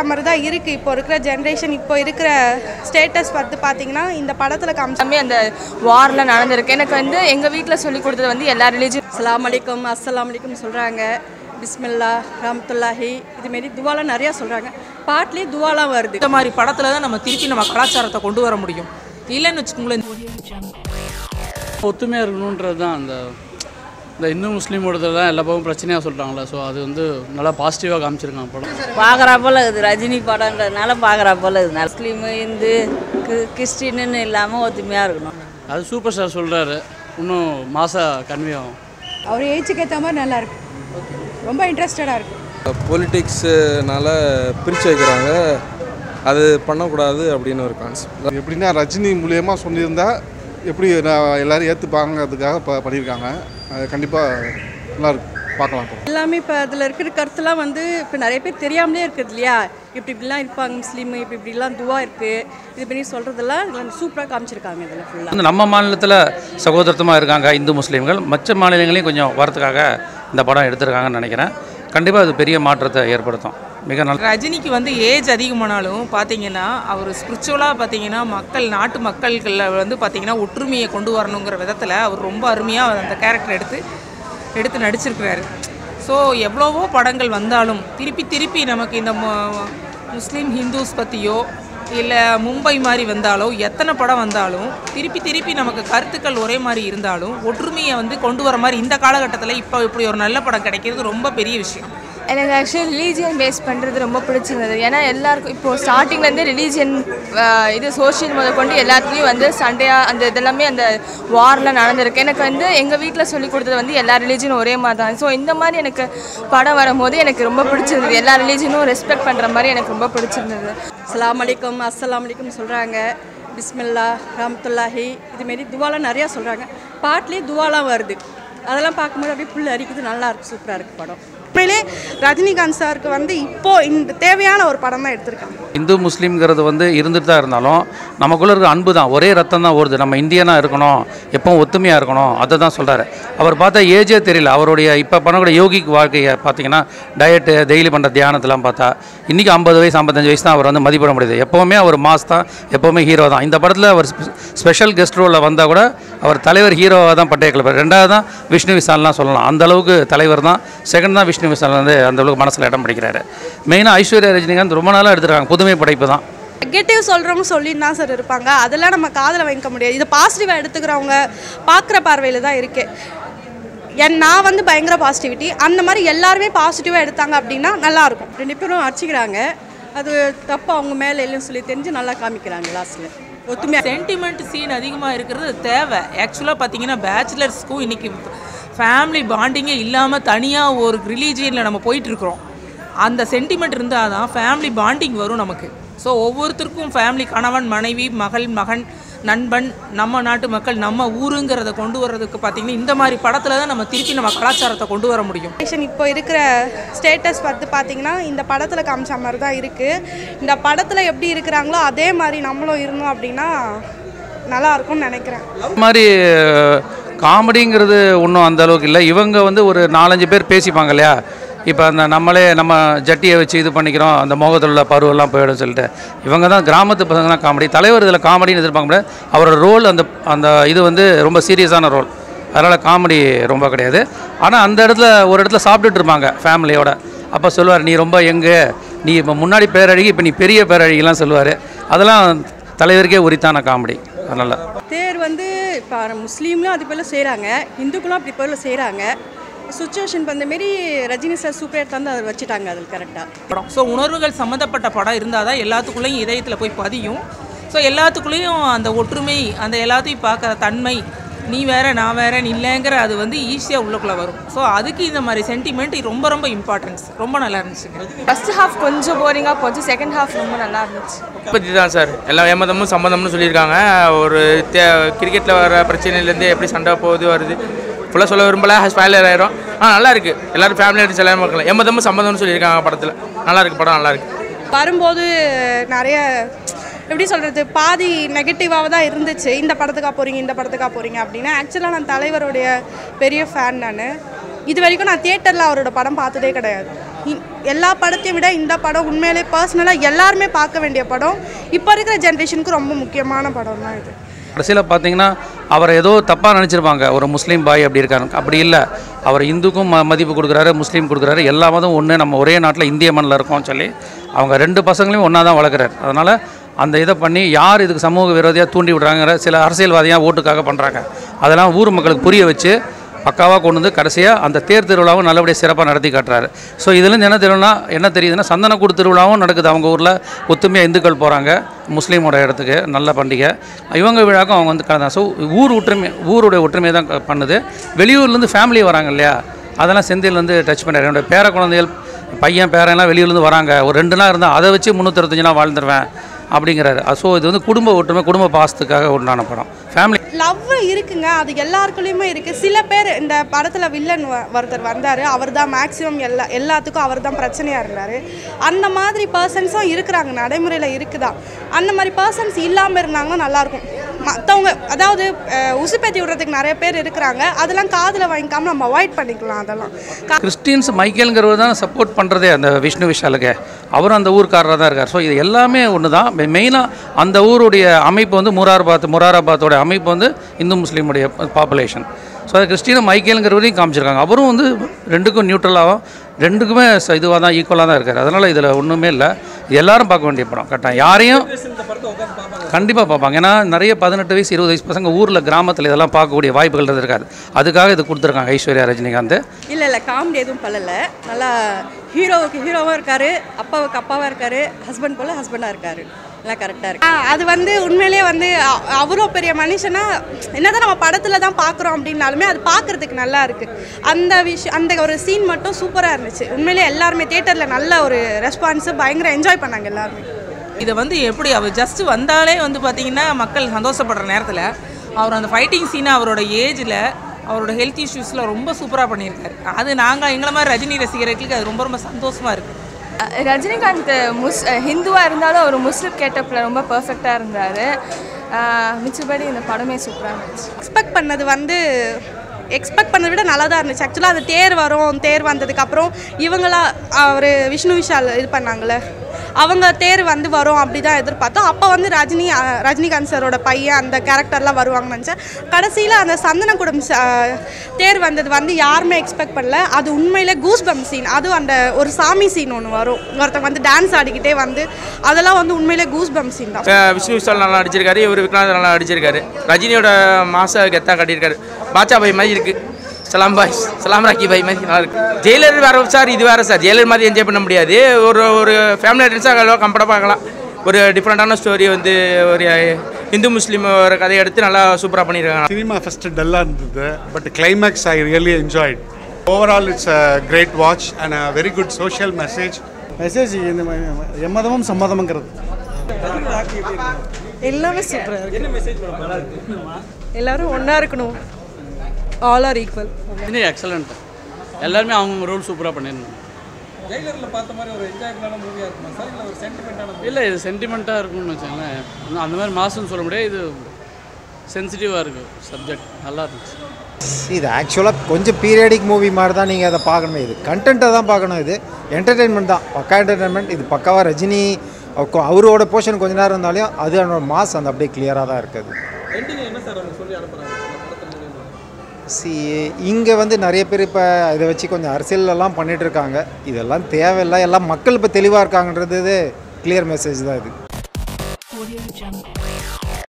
மாதிரி தான் இருக்குது இப்போ இருக்கிற ஜென்ரேஷன் இப்போ இருக்கிற ஸ்டேட்டஸ் பார்த்து பார்த்தீங்கன்னா இந்த படத்தில் காமிச்ச எல்லாமே அந்த வாரில் நடந்திருக்கு எனக்கு வந்து எங்கள் வீட்டில் சொல்லி கொடுத்தது வந்து எல்லா ரிலீஜன் அஸ்ஸலாமு அலைக்கும் அஸ்ஸலாமு அலைக்கும் சொல்கிறாங்க பிஸ்மில்லா ரஹமத்துல்லாஹி இதுமாரி துவாலாம் நிறையா சொல்கிறாங்க பாட்லேயே துவாலாம் வருது இந்த மாதிரி படத்துல தான் நம்ம திருப்பி நம்ம கலாச்சாரத்தை கொண்டு வர முடியும் இல்லைன்னு வச்சுக்கோங்களேன் ஒத்துமையாக இருக்கணுன்றது தான் அந்த இந்த இந்து முஸ்லீமோடது தான் எல்லா பக்கம் பிரச்சனையாக சொல்கிறாங்களே ஸோ அது வந்து நல்லா பாசிட்டிவாக காமிச்சிருக்காங்க படம் பார்க்குறா போல இருக்குது ரஜினி படம்ன்றதுனால பார்க்குறா போல இருக்குது முஸ்லீமு இந்து கி- கிறிஸ்டின்னு இல்லாமல் ஒத்துமையாக இருக்கணும் அது சூப்பர் ஸ்டார் சொல்கிறாரு இன்னும் மாசா கன்வே ஆகும் அவர் ஏஜுக்கு ஏற்ற மாதிரி நல்லா இருக்கு ரொம்ப இன்ட்ரெஸ்டடாக இருக்குது பொலிட்டிக்ஸ்னால பிரித்து வைக்கிறாங்க அது பண்ணக்கூடாது அப்படின்னு ஒரு கான்செப்ட் எப்படின்னா ரஜினி மூலியமாக சொல்லியிருந்தா எப்படி நான் எல்லாரும் ஏற்றுப்பாங்கிறதுக்காக ப பண்ணியிருக்காங்க அது கண்டிப்பாக நல்லா இருக்கு பார்க்கலாம் இப்போ எல்லாமே இப்போ அதில் இருக்கிற கருத்துலாம் வந்து இப்போ நிறைய பேர் தெரியாமலே இருக்குது இல்லையா இப்படி இப்படிலாம் இருப்பாங்க முஸ்லீம் இப்படி இப்படிலாம் துவா இருக்குது இது பண்ணி சொல்கிறதெல்லாம் இதில் சூப்பராக காமிச்சிருக்காங்க இதில் ஃபுல்லாக வந்து நம்ம மாநிலத்தில் சகோதரத்தமாக இருக்காங்க இந்து முஸ்லீம்கள் மற்ற மாநிலங்களையும் கொஞ்சம் வரத்துக்காக இந்த படம் எடுத்திருக்காங்கன்னு நினைக்கிறேன் கண்டிப்பாக அது பெரிய மாற்றத்தை ஏற்படுத்தும் மிக நல்ல ரஜினிக்கு வந்து ஏஜ் அதிகமானாலும் பார்த்தீங்கன்னா அவர் ஸ்பிரிச்சுவலாக பார்த்தீங்கன்னா மக்கள் நாட்டு மக்கள்களில் வந்து பார்த்தீங்கன்னா ஒற்றுமையை கொண்டு வரணுங்கிற விதத்தில் அவர் ரொம்ப அருமையாக அந்த கேரக்டர் எடுத்து எடுத்து நடிச்சிருக்கிறாரு ஸோ எவ்வளவோ படங்கள் வந்தாலும் திருப்பி திருப்பி நமக்கு இந்த மு- முஸ்லீம் ஹிந்துஸ் பற்றியோ இல்லை மும்பை மாதிரி வந்தாலோ எத்தனை படம் வந்தாலும் திருப்பி திருப்பி நமக்கு கருத்துக்கள் ஒரே மாதிரி இருந்தாலும் ஒற்றுமையை வந்து கொண்டு வர மாதிரி இந்த காலகட்டத்தில் இப்போ இப்படி ஒரு நல்ல படம் கிடைக்கிறது ரொம்ப பெரிய விஷயம் எனக்கு ஆக்சுவலி ரிலீஜியன் பேஸ் பண்ணுறது ரொம்ப பிடிச்சிருந்தது ஏன்னா எல்லாருக்கும் இப்போது ஸ்டார்டிங்லேருந்து ரிலீஜியன் இது சோஷியல் முத கொண்டு எல்லாத்துலேயும் வந்து சண்டையாக அந்த இதெல்லாமே அந்த வாரில் நடந்திருக்கு எனக்கு வந்து எங்கள் வீட்டில் சொல்லி கொடுத்தது வந்து எல்லா ரிலீஜனும் ஒரே மாதிரி தான் ஸோ இந்த மாதிரி எனக்கு படம் வரும்போது எனக்கு ரொம்ப பிடிச்சிருந்தது எல்லா ரிலீஜனும் ரெஸ்பெக்ட் பண்ணுற மாதிரி எனக்கு ரொம்ப பிடிச்சிருந்தது அஸ்ஸலாமு அலைக்கும் அஸ்ஸலாமு அலைக்கும் சொல்கிறாங்க பிஸ்மில்லா ரஹமத்துல்லாஹி இதுமாரி துவாலாம் நிறையா சொல்கிறாங்க பாட்லேயே துவாலாம் வருது அதெல்லாம் பார்க்கும்போது அப்படியே புல் அரிக்குது நல்லா இருக்கு சூப்பராக இருக்குது படம் உண்மையிலே ரஜினிகாந்த் சாருக்கு வந்து இப்போ இந்த தேவையான ஒரு படம் தான் எடுத்திருக்காங்க இந்து முஸ்லீம்ங்கிறது வந்து இருந்துட்டு தான் இருந்தாலும் நமக்குள்ளே இருக்க அன்பு தான் ஒரே ரத்தம் தான் ஓடுது நம்ம இந்தியனாக இருக்கணும் எப்பவும் ஒத்துமையாக இருக்கணும் அதை தான் சொல்கிறாரு அவர் பார்த்தா ஏஜே தெரியல அவருடைய இப்போ பண்ணக்கூடிய யோகிக் வாழ்க்கையை பார்த்தீங்கன்னா டயட்டு டெய்லி பண்ணுற தியானத்தெல்லாம் பார்த்தா இன்றைக்கி ஐம்பது வயசு ஐம்பத்தஞ்சு வயசு தான் அவர் வந்து மதிப்பிட முடியுது எப்போவுமே அவர் மாஸ் தான் எப்போவுமே ஹீரோ தான் இந்த படத்தில் அவர் ஸ்பெஷல் கெஸ்ட் ரோலில் வந்தால் கூட அவர் தலைவர் ஹீரோவாக தான் பட்டைய கிளப்பார் ரெண்டாவது தான் விஷ்ணு விசால்லாம் சொல்லலாம் அந்த அளவுக்கு தலைவர் தான் செகண்ட் தான் விஷ்ணு விசால் வந்து அந்த அளவுக்கு மனசில் இடம் பிடிக்கிறாரு மெயினாக ஐஸ்வர்யா ரஜினிகாந்த் ரொம்ப நாளாக எடுத்துருக்காங்க புதுமை படைப்பு தான் நெகட்டிவ் சொல்கிறவங்க சொல்லிட்டு தான் சார் இருப்பாங்க அதெல்லாம் நம்ம காதில் வாங்கிக்க முடியாது இதை பாசிட்டிவாக எடுத்துக்கிறவங்க பார்க்குற பார்வையில் தான் இருக்கு என் நான் வந்து பயங்கர பாசிட்டிவிட்டி அந்த மாதிரி எல்லாருமே பாசிட்டிவாக எடுத்தாங்க அப்படின்னா நல்லாயிருக்கும் ரெண்டு பேரும் அடிச்சுக்கிறாங்க அது தப்பு அவங்க மேலே இல்லைன்னு சொல்லி தெரிஞ்சு நல்லா காமிக்கிறாங்க லாஸ்ட்டில் ஒத்துமையாக சென்டிமெண்ட் சீன் அதிகமாக இருக்கிறது தேவை ஆக்சுவலாக பார்த்தீங்கன்னா பேச்சுலர்ஸ்க்கும் இன்னைக்கு ஃபேமிலி பாண்டிங்கே இல்லாமல் தனியாக ஒரு ரிலீஜியனில் நம்ம போயிட்டுருக்குறோம் அந்த சென்டிமெண்ட் இருந்தால் தான் ஃபேமிலி பாண்டிங் வரும் நமக்கு ஸோ ஒவ்வொருத்தருக்கும் ஃபேமிலி கணவன் மனைவி மகள் மகன் நண்பன் நம்ம நாட்டு மக்கள் நம்ம ஊருங்கிறத கொண்டு வர்றதுக்கு பார்த்தீங்கன்னா இந்த மாதிரி படத்தில் தான் நம்ம திருப்பி நம்ம கலாச்சாரத்தை கொண்டு வர முடியும் ஜென்ரேஷன் இப்போ இருக்கிற ஸ்டேட்டஸ் பார்த்து பார்த்தீங்கன்னா இந்த படத்தில் காமிச்ச மாதிரி தான் இருக்குது இந்த படத்தில் எப்படி இருக்கிறாங்களோ அதே மாதிரி நம்மளும் இருந்தோம் அப்படின்னா நல்லா இருக்கும்னு நினைக்கிறேன் இந்த மாதிரி காமெடிங்கிறது ஒன்றும் அந்த அளவுக்கு இல்லை இவங்க வந்து ஒரு நாலஞ்சு பேர் பேசிப்பாங்க இல்லையா இப்போ அந்த நம்மளே நம்ம ஜட்டியை வச்சு இது பண்ணிக்கிறோம் அந்த முகத்தில் உள்ள பருவெல்லாம் போயிடும் சொல்லிட்டு இவங்க தான் கிராமத்து பசங்க தான் காமெடி தலைவர் இதில் காமெடின்னு எதிர்பார்க்க முடியாது அவரோட ரோல் அந்த அந்த இது வந்து ரொம்ப சீரியஸான ரோல் அதனால் காமெடி ரொம்ப கிடையாது ஆனால் அந்த இடத்துல ஒரு இடத்துல சாப்பிட்டுட்டு இருப்பாங்க ஃபேமிலியோட அப்போ சொல்லுவார் நீ ரொம்ப எங்கே நீ இப்போ முன்னாடி பேரழகி இப்போ நீ பெரிய பேரழகிலாம் சொல்லுவார் அதெல்லாம் தலைவருக்கே உரித்தான காமெடி அதனால் தேர் வந்து இப்போ முஸ்லீம்களும் அது போல் செய்கிறாங்க இந்துக்களும் அப்படி போல் செய்கிறாங்க சுச்சுவேஷன் அந்த மாரி ரஜினி சார் சூப்பர் எடுத்தாந்து அதை வச்சுட்டாங்க அதில் கரெக்டாக படம் ஸோ உணர்வுகள் சம்மந்தப்பட்ட படம் இருந்தால் தான் எல்லாத்துக்குள்ளேயும் இதயத்தில் போய் பதியும் ஸோ எல்லாத்துக்குள்ளேயும் அந்த ஒற்றுமை அந்த எல்லாத்தையும் பார்க்குற தன்மை நீ வேற நான் வேற இல்லைங்கிற அது வந்து ஈஸியாக உள்ளுக்குள்ளே வரும் ஸோ அதுக்கு இந்த மாதிரி சென்டிமெண்ட் ரொம்ப ரொம்ப இம்பார்ட்டன்ஸ் ரொம்ப நல்லா இருந்துச்சுங்க ஃபஸ்ட் ஹாஃப் கொஞ்சம் போரிங்காக போச்சு செகண்ட் ஹாஃப் ரொம்ப நல்லா இருந்துச்சு பற்றி தான் சார் எல்லா ஏமாதமும் சம்மந்தம்னு சொல்லியிருக்காங்க ஒரு கிரிக்கெட்டில் வர பிரச்சனையிலேருந்து எப்படி சண்டை போகுது வருது ஃபுல்லாக சொல்ல விரும்பல ஸ்பாயிலர் ஆயிரும் ஆ நல்லா இருக்கு எல்லாரும் ஃபேமிலி அடிச்சு எல்லாரும் பார்க்கலாம் எம்மதமும் சம்மந்தம்னு சொல்லியிருக்காங்க படத்தில் நல்லா இருக்கு படம் நல்லா இருக்கு வரும்போது நிறைய எப்படி சொல்கிறது பாதி நெகட்டிவாக தான் இருந்துச்சு இந்த படத்துக்கா போகிறீங்க இந்த படத்துக்கா போகிறீங்க அப்படின்னா ஆக்சுவலாக நான் தலைவருடைய பெரிய ஃபேன் நான் இது வரைக்கும் நான் தியேட்டரில் அவரோட படம் பார்த்ததே கிடையாது இ- எல்லா படத்தையும் விட இந்த படம் உண்மையிலே பர்சனலாக எல்லாருமே பார்க்க வேண்டிய படம் இப்போ இருக்கிற ஜென்ரேஷனுக்கு ரொம்ப முக்கியமான படம் தான் இது கடைசியில் பார்த்தீங்கன்னா அவரை ஏதோ தப்பாக நினச்சிருப்பாங்க ஒரு முஸ்லீம் பாய் அப்படி இருக்காரு அப்படி இல்லை அவர் இந்துக்கும் ம மதிப்பு கொடுக்குறாரு முஸ்லீம் கொடுக்குறாரு எல்லா மதம் ஒன்று நம்ம ஒரே நாட்டில் இந்திய மண்ணில் இருக்கோம்னு சொல்லி அவங்க ரெண்டு பசங்களையும் ஒன்றா தான் வளர்க்குறாரு அதனால் அந்த இதை பண்ணி யார் இதுக்கு சமூக விரோதியாக தூண்டி விடுறாங்கிற சில அரசியல்வாதியாக ஓட்டுக்காக பண்ணுறாங்க அதெல்லாம் ஊர் மக்களுக்கு புரிய வச்சு பக்காவாக கொண்டு வந்து கடைசியாக அந்த தேர் திருவிழாவும் நல்லபடியாக சிறப்பாக நடத்தி காட்டுறாரு ஸோ இதுலேருந்து என்ன தெரியும்னா என்ன தெரியுதுன்னா சந்தனக்கூடு திருவிழாவும் நடக்குது அவங்க ஊரில் ஒத்துமையாக இந்துக்கள் போகிறாங்க முஸ்லீமோட இடத்துக்கு நல்ல பண்டிகை இவங்க விழாக்கும் அவங்க வந்து கலந்தாங்க ஸோ ஊர் ஒற்றுமை ஊருடைய ஒற்றுமையை தான் க- பண்ணுது வெளியூர்லேருந்து ஃபேமிலி வராங்க இல்லையா அதெல்லாம் செந்தில் டச் பண்ணுறாரு என்னோட பேர குழந்தைகள் பையன் பேரெல்லாம் வெளியூர்லேருந்து வராங்க ஒரு ரெண்டு நாள் இருந்தால் அதை வச்சு முந்நூற்றஞ்சு நாள் வாழ்ந்துருவேன் அப்படிங்கிறாரு ஸோ இது வந்து குடும்ப ஒற்றுமை குடும்ப பாசத்துக்காக உண்டான படம் ஃபேமிலி லவ் இருக்குங்க அது எல்லாருக்குள்ளேயுமே இருக்குது சில பேர் இந்த படத்தில் வில்லன் வ- ஒருத்தர் வந்தார் அவர் தான் மேக்ஸிமம் எல்லா எல்லாத்துக்கும் அவர் தான் பிரச்சனையாக இருந்தார் அந்த மாதிரி பர்சன்ஸும் இருக்கிறாங்க நடைமுறையில் இருக்குதா அந்த மாதிரி பர்சன்ஸ் இல்லாமல் இருந்தாங்கன்னா நல்லாயிருக்கும் மற்றவங்க அதாவது அஹ், உசுப்பேத்தி விடுறதுக்கு நிறைய பேர் இருக்கிறாங்க அதெல்லாம் காதில் வாங்கிக்காம நம்ம அவாய்ட் பண்ணிக்கலாம் அதெல்லாம் கா- கிறிஸ்டின்ஸ் மைக்கேலுங்கிறவர் தான் சப்போர்ட் பண்ணுறதே அந்த விஷ்ணு விஷாலுக்கு அவரும் அந்த ஊர்க்காரராக தான் இருக்கார் ஸோ இது எல்லாமே ஒன்று தான் மெயினாக அந்த ஊருடைய அமைப்பு வந்து முரார்பாத் முராராபாத்தோட அமைப்பு வந்து இந்து முஸ்லீமுடைய பாப்புலேஷன் ஸோ அது கிறிஸ்டின மைக்கேலுங்கிறவரையும் காமிச்சிருக்காங்க அவரும் வந்து ரெண்டுக்கும் நியூட்ரலாகவும் ரெண்டுக்குமே இதுவாக தான் ஈக்குவலாக தான் இருக்கார் அதனால் இதில் ஒன்றுமே இல்லை எல்லாரும் பார்க்க வேண்டிய படம் கரெக்டாக யாரையும் கண்டிப்பாக பார்ப்பாங்க ஏன்னா நிறைய பதினெட்டு வயசு இருபது வயசு பசங்க ஊரில் கிராமத்தில் இதெல்லாம் பார்க்கக்கூடிய வாய்ப்புகள் இருக்காது அதுக்காக இது கொடுத்துருக்காங்க ஐஸ்வர்யா ரஜினிகாந்த் இல்லை இல்லை காமெடி எதுவும் பண்ணல நல்லா ஹீரோவுக்கு ஹீரோவாக இருக்காரு அப்பாவுக்கு அப்பாவாக இருக்காரு ஹஸ்பண்ட் போல் ஹஸ்பண்டாக இருக்காரு எல்லாம் கரெக்டாக இருக்கு ஆ, அது வந்து உண்மையிலேயே வந்து அ- அவ்வளோ பெரிய மனுஷனா என்னதான் நம்ம படத்தில் தான் பார்க்குறோம் அப்படின்னாலுமே அது பார்க்குறதுக்கு நல்லா இருக்கு அந்த விஷயம் அந்த ஒரு சீன் மட்டும் சூப்பராக இருந்துச்சு உண்மையிலேயே எல்லாருமே தியேட்டரில் நல்ல ஒரு ரெஸ்பான்ஸு பயங்கர என்ஜாய் பண்ணாங்க எல்லாருமே இதை வந்து எப்படி அவர் ஜஸ்ட் வந்தாலே வந்து பார்த்தீங்கன்னா மக்கள் சந்தோஷப்படுற நேரத்தில் அவர் அந்த ஃபைட்டிங் சீனை அவரோட ஏஜில் அவரோட ஹெல்த் இஷ்யூஸில் ரொம்ப சூப்பராக பண்ணியிருக்காரு அது நாங்கள் எங்களை மாதிரி ரஜினி ரசிகர்களுக்கு அது ரொம்ப ரொம்ப சந்தோஷமாக இருக்குது அஹ் ரஜினிகாந்த் முஸ் ஹிந்துவாக இருந்தாலும் அவர் முஸ்லிம் கேட்டப்பில் ரொம்ப பர்ஃபெக்டாக இருந்தார் மிச்சபடி இந்த படமே சூப்பராக இருந்துச்சு எக்ஸ்பெக்ட் பண்ணது வந்து எக்ஸ்பெக்ட் பண்ணதை விட நல்லா தான் இருந்துச்சு ஆக்சுவலாக அது தேர் வரும் தேர் வந்ததுக்கப்புறம் இவங்களா அவர் விஷ்ணு விஷால் இது பண்ணாங்கள்ல அவங்க தேர் வந்து வரும் அப்படி தான் எதிர்பார்த்தோம் அப்போ வந்து ரஜினி அஹ், ரஜினிகாந்த் சாரோட பையன் அந்த கேரக்டர்லாம் வருவாங்கன்னு நினச்சேன் கடைசியில் அந்த சந்தனக்குடம் ச- தேர் வந்தது வந்து யாருமே எக்ஸ்பெக்ட் பண்ணல அது உண்மையிலே கூஸ் பம் சீன் அதுவும் அந்த ஒரு சாமி சீன் ஒன்று வரும் ஒருத்தவங்க வந்து டான்ஸ் ஆடிக்கிட்டே வந்து அதெல்லாம் வந்து உண்மையிலே கூஸ் பம் சீன் தான் அஹ் விஷ்ணு விஷால் நல்லா அடிச்சிருக்காரு இவர் விக்ராந்த் நல்லா அடிச்சிருக்காரு ரஜினியோட மாச கெத்தா கட்டியிருக்காரு பாச்சா பாய் மாதிரி இருக்கு சலாம் பாய் சலாம் ராக்கி பாய் மாதிரி நல்லா இருக்கு ஜெயிலர் வேற சார் இது வேற சார் ஜெயிலர் மாதிரி என்ஜாய் பண்ண முடியாது ஒரு ஒரு ஃபேமிலி ஆடியன்ஸாக கம்பெடாக பார்க்கலாம் ஒரு டிஃப்ரெண்ட்டான ஸ்டோரி வந்து ஒரு இந்து முஸ்லீம் ஒரு கதையை எடுத்து நல்லா சூப்பராக பண்ணியிருக்காங்க சினிமா ஃபஸ்ட்டு டல்லாக இருந்தது but climax I really enjoyed overall it's a great watch and a very good social message message இந்த எம்மதமும் சம்மதமுங்கிறது எல்லாமே சூப்பராக இருக்கு எல்லாரும் ஒன்றா இருக்கணும் ஆல் ஆர் ஈக்குவல் இன்னும் எக்ஸலண்ட் எல்லாருமே அவங்க ரோல் சூப்பராக பண்ணியிருந்தாங்க ஜெயிலரில் பார்த்த மாதிரி ஒரு என்ஜாய்மெண்டான மூவியாக இருக்குமா சார் இல்லை ஒரு சென்டிமெண்ட்டான இல்லை இது சென்டிமெண்ட்டாக இருக்கும்னு வச்சுங்களேன் இன்னும் அந்த மாதிரி மாசுன்னு சொல்ல முடியாது இது சென்சிட்டிவாக இருக்குது சப்ஜெக்ட் நல்லா இருந்துச்சு இது ஆக்சுவலாக கொஞ்சம் பீரியடிக் மூவி மாதிரி தான் நீங்கள் அதை பார்க்கணும் இது கண்டென்ட்டை தான் பார்க்கணும் இது என்டர்டெயின்மெண்ட் தான் பக்கா என்டர்டெயின்மெண்ட் இது பக்காவாக ரஜினி அவ- அவரோட போர்ஷன் கொஞ்ச நேரம் இருந்தாலும் அது அவனோட மாஸ் அந்த அப்படியே கிளியராக தான் இருக்குது எண்டிங் என்ன சார் அவங்க சொல்லி அனுப்புகிறாங்க படத்தின் மூலியமா சி இங்கே வந்து நிறைய பேர் இப்போ இதை வச்சு கொஞ்சம் அரசியலெல்லாம் பண்ணிட்டு இருக்காங்க இதெல்லாம் தேவையில்லை எல்லாம் மக்கள் இப்போ தெளிவாக இருக்காங்கன்றது கிளியர் மெசேஜ் தான் இது